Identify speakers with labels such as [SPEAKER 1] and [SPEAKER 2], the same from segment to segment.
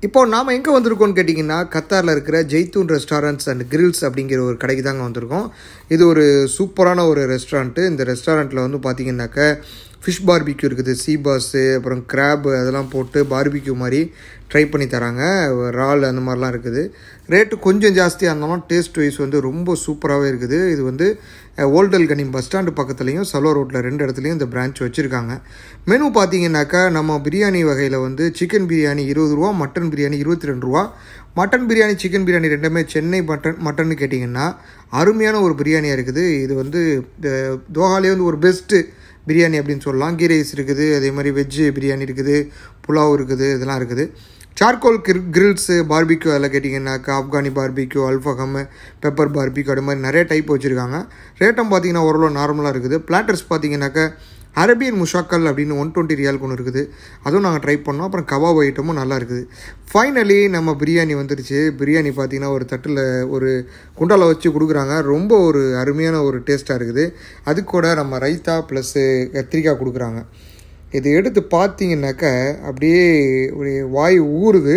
[SPEAKER 1] இப்போ நாம் எங்கே வந்திருக்கோம்னு கேட்டிங்கன்னா கத்தாரில் இருக்கிற ஜெய்தூன் ரெஸ்டாரண்ட்ஸ் அண்ட் கிரில்ஸ் அப்படிங்கிற ஒரு கடைக்கு தாங்க வந்திருக்கோம் இது ஒரு சூப்பரான ஒரு ரெஸ்டாரண்ட்டு இந்த ரெஸ்டாரண்ட்டில் வந்து பார்த்தீங்கன்னாக்க ஃபிஷ் பார்பிக்யூ இருக்குது சீ பாஸு அப்புறம் கிராப் அதெல்லாம் போட்டு பார்பிக்யூ மாதிரி ட்ரை பண்ணி தராங்க இறால் அந்த மாதிரிலாம் இருக்குது ரேட்டு கொஞ்சம் ஜாஸ்தியாக இருந்தாலும் டேஸ்ட் வைஸ் வந்து ரொம்ப சூப்பராகவே இருக்குது இது வந்து ஓல்டல் கனிம் பஸ் ஸ்டாண்டு பக்கத்துலேயும் சலோ ரோட்டில் ரெண்டு இடத்துலையும் இந்த பிரான்ச் வச்சுருக்காங்க மெனு பார்த்தீங்கன்னாக்கா நம்ம பிரியாணி வகையில் வந்து சிக்கன் பிரியாணி இருபது ரூபா மட்டன் பிரியாணி இருபத்தி ரெண்டு ரூபா மட்டன் பிரியாணி சிக்கன் பிரியாணி ரெண்டுமே சென்னை மட்டன் மட்டன்னு கேட்டிங்கன்னா அருமையான ஒரு பிரியாணியாக இருக்குது இது வந்து தோஹாலே வந்து ஒரு பெஸ்ட்டு பிரியாணி அப்படின்னு சொல்லலாம் கீ ரைஸ் இருக்குது அதே மாதிரி வெஜ்ஜு பிரியாணி இருக்குது புலாவ் இருக்குது இதெல்லாம் இருக்குது சார்கோல் கிர் கிரில்ஸு பார்பிக்யூ அதெல்லாம் கேட்டிங்கன்னாக்கா ஆப்கானி பார்பிக்யூ அல்ஃபகம் பெப்பர் பார்பிக்யூ அது மாதிரி நிறைய டைப் வச்சுருக்காங்க ரேட்டும் பார்த்தீங்கன்னா ஓரளவு நார்மலாக இருக்குது பிளாட்டர்ஸ் பார்த்தீங்கன்னாக்கா அரபியன் முஷாக்கல் அப்படின்னு ஒன் டுவெண்ட்டி ரியாலுக்கு ஒன்று இருக்குது அதுவும் நாங்கள் ட்ரை பண்ணோம் அப்புறம் கபாப் ஐட்டமும் நல்லா இருக்குது ஃபைனலி நம்ம பிரியாணி வந்துருச்சு பிரியாணி பார்த்திங்கன்னா ஒரு தட்டில் ஒரு குண்டாவில் வச்சு கொடுக்குறாங்க ரொம்ப ஒரு அருமையான ஒரு டேஸ்ட்டாக இருக்குது அது கூட நம்ம ரைத்தா ப்ளஸ்ஸு கத்திரிக்காய் கொடுக்குறாங்க இது எடுத்து பார்த்தீங்கன்னாக்க அப்படியே ஒரு வாய் ஊறுது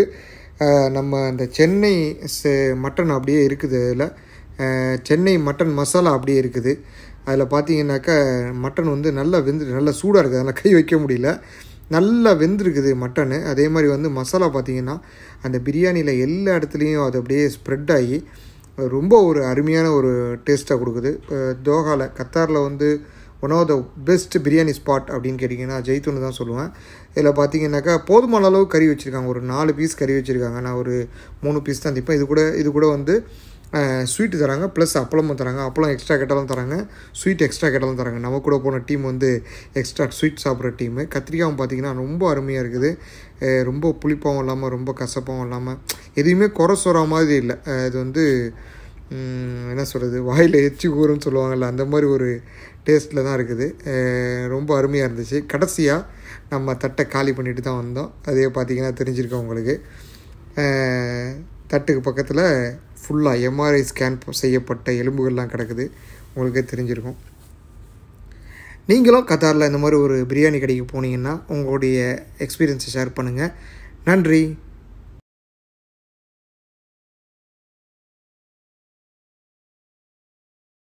[SPEAKER 1] நம்ம அந்த சென்னை மட்டன் அப்படியே இருக்குது அதில் சென்னை மட்டன் மசாலா அப்படியே இருக்குது அதில் பார்த்தீங்கன்னாக்கா மட்டன் வந்து நல்லா வெந்து நல்லா சூடாக இருக்குது அதனால் கை வைக்க முடியல நல்லா வெந்திருக்குது மட்டனு அதே மாதிரி வந்து மசாலா பார்த்திங்கன்னா அந்த பிரியாணியில் எல்லா இடத்துலையும் அது அப்படியே ஸ்ப்ரெட் ஆகி ரொம்ப ஒரு அருமையான ஒரு டேஸ்ட்டாக கொடுக்குது தோஹாவில் கத்தாரில் வந்து one of the best biryani spot அப்படின்னு கேட்டிங்கன்னா ஜெய்தூன்னு தான் சொல்லுவேன் இதில் பார்த்தீங்கன்னாக்கா போதுமான அளவு கறி வச்சுருக்காங்க ஒரு நாலு பீஸ் கறி வச்சுருக்காங்க நான் ஒரு மூணு பீஸ் தான் திப்பேன் இது கூட இது கூட வந்து ஸ்வீட்டு தராங்க ப்ளஸ் அப்பளமும் தராங்க அப்பளம் எக்ஸ்ட்ரா கேட்டாலும் தராங்க ஸ்வீட் எக்ஸ்ட்ரா கேட்டாலும் தராங்க நம்ம கூட போன டீம் வந்து எக்ஸ்ட்ரா ஸ்வீட் சாப்பிட்ற டீமு கத்திரிக்காவும் பார்த்திங்கன்னா ரொம்ப அருமையாக இருக்குது ரொம்ப புளிப்பாகவும் இல்லாமல் ரொம்ப கசப்பாகவும் இல்லாமல் எதுவுமே குறை சொல்கிற மாதிரி இல்லை இது வந்து என்ன சொல்கிறது வாயில் எச்சி கூறுன்னு சொல்லுவாங்கள்ல அந்த மாதிரி ஒரு டேஸ்ட்டில் தான் இருக்குது ரொம்ப அருமையாக இருந்துச்சு கடைசியாக நம்ம தட்டை காலி பண்ணிட்டு தான் வந்தோம் அதே பார்த்திங்கன்னா தெரிஞ்சிருக்கோம் உங்களுக்கு தட்டுக்கு பக்கத்தில் ஃபுல்லாக எம்ஆர்ஐ ஸ்கேன் செய்யப்பட்ட எலும்புகள்லாம் கிடக்குது உங்களுக்கே தெரிஞ்சிருக்கும் நீங்களும் கத்தாரில் இந்த மாதிரி ஒரு பிரியாணி கடைக்கு போனீங்கன்னா உங்களுடைய எக்ஸ்பீரியன்ஸை ஷேர் பண்ணுங்கள் நன்றி